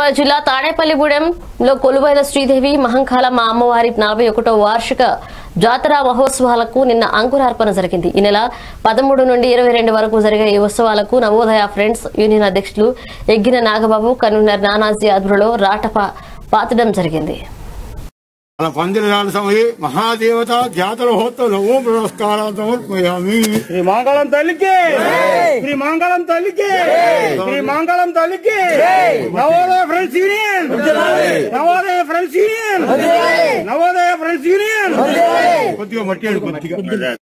నల్గొండ జిల్లా తాడేపల్లిగూడెంలో కొలువైన శ్రీదేవి మహంకాళ మా అమ్మవారి నలభై ఒకటో వార్షిక జాతర మహోత్సవాలకు నిన్న అంకురార్పణ జరిగింది ఈ నెల పదమూడు నుండి ఇరవై రెండు వరకు జరిగే ఈ ఉత్సవాలకు నవోదయ ఫ్రెండ్స్ యూనియన్ అధ్యక్షులు ఎగ్గిన నాగబాబు కన్వీనర్ నానాజీ ఆధ్వర్యంలో రాటప పాతడం జరిగింది అలా పందిరాల సమయ మహాదేవత జాతర హోత్త ఓం పురస్కారం సమర్పయామి శ్రీ మంగళం తల్లికి శ్రీ మంగళం తల్లికి శ్రీ మంగళం తల్లికి Navodaya friends union Navodaya friends union Navodaya friends union కొద్దిగా మట్టి కొద్దిగా